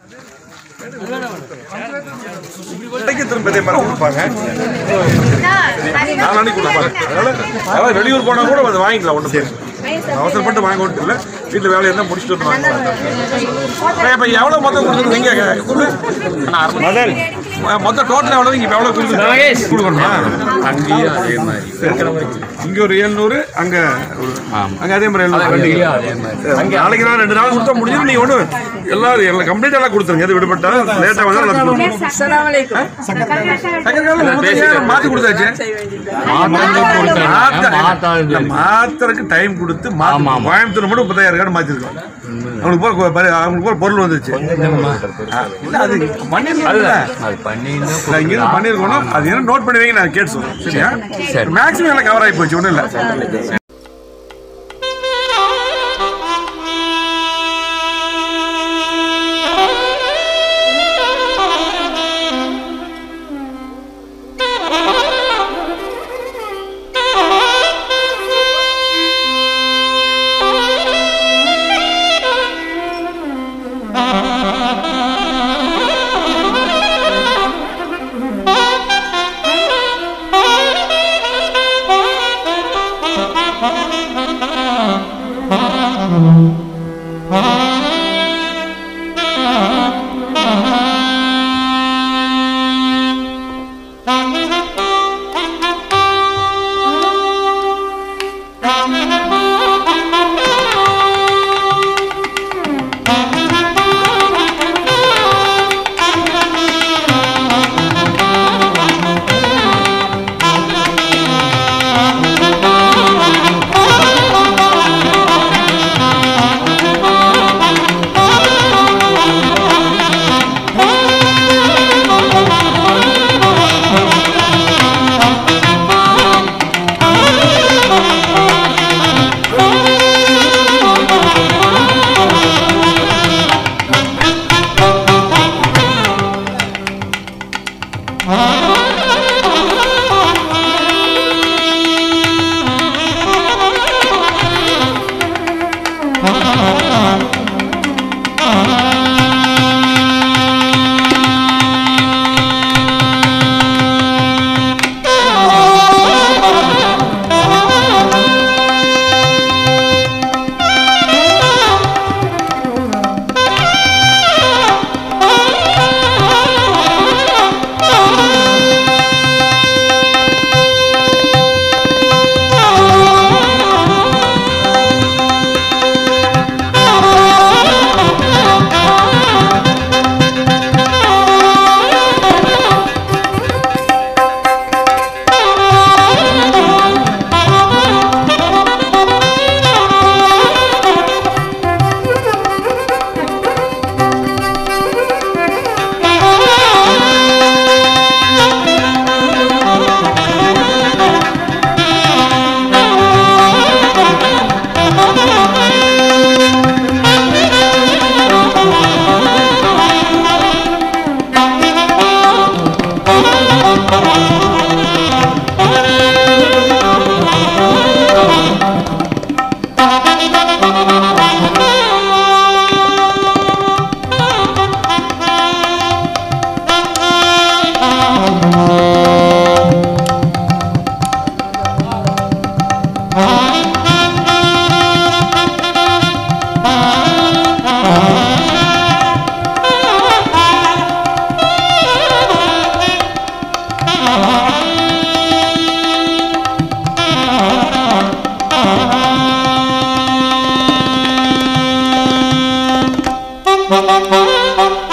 கடைக்கு திரும்ப இதே மாதிரி கொடுப்பாங்க நாளானைக்கு கொடுப்பாங்க அதனால அதாவது வெளியூர் போனா கூட அதை வாங்கிக்கலாம் ஒன்றும் அவசரப்பட்டு வாங்க ஒன்றும் இல்லை வீட்டில் வேலையை இருந்தால் முடிச்சுட்டு வந்து வாங்கலாம் இப்போ எவ்வளோ மொத்தம் கொடுத்துருந்தீங்க மதன் மொத்தம் டோட்டல் எவ்வளோ இங்கே எவ்வளோ கொடுத்துருக்கீங்க கொடுக்கணுமா அங்கேயும் அதே மாதிரி இங்கே ஒரு எழுநூறு அங்கே அங்கே அதே மாதிரி எழுநூறு அங்கேயும் அதே மாதிரி நாளைக்கு நான் ரெண்டு நாள் கொடுத்தா முடிஞ்சது நீங்க ஒண்ணு எல்லாரும் எல்லாம் கம்ப்ளீட் எல்லாம் கொடுத்துருங்க எது விடுபட்டா லேட்டா வந்தா எல்லாத்தையும் கொடுத்துருங்க. சக்கரை காலம் முப்பத்தஞ்சாயிரம் மாத்தி கொடுத்தாச்சு மாத்த- இல்ல, மாத்துறதுக்கு டைம் கொடுத்து மாத்து- கோயம்புத்தூர் மட்டும் முப்பத்தாயிரம் கார்டு மாத்திருக்கோம் அவங்களுக்கு போல கொ- பரி- அவங்களுக்கு போல பொருள் வந்துச்சு ஆ, இல்ல, அது பண்ணிருக்கோம்ல. அது பண்ணின்னா நான் இங்க இருந்து பண்ணிருக்கணும் அது என்ன நோட் பண்ணி வைங்க நான் கேட்டு சொல்றேன் சரியா மேக்ஸிமம் எல்லாம் கவர் ஆகி போச்சு ஒண்ணும் இல்ல Thank you.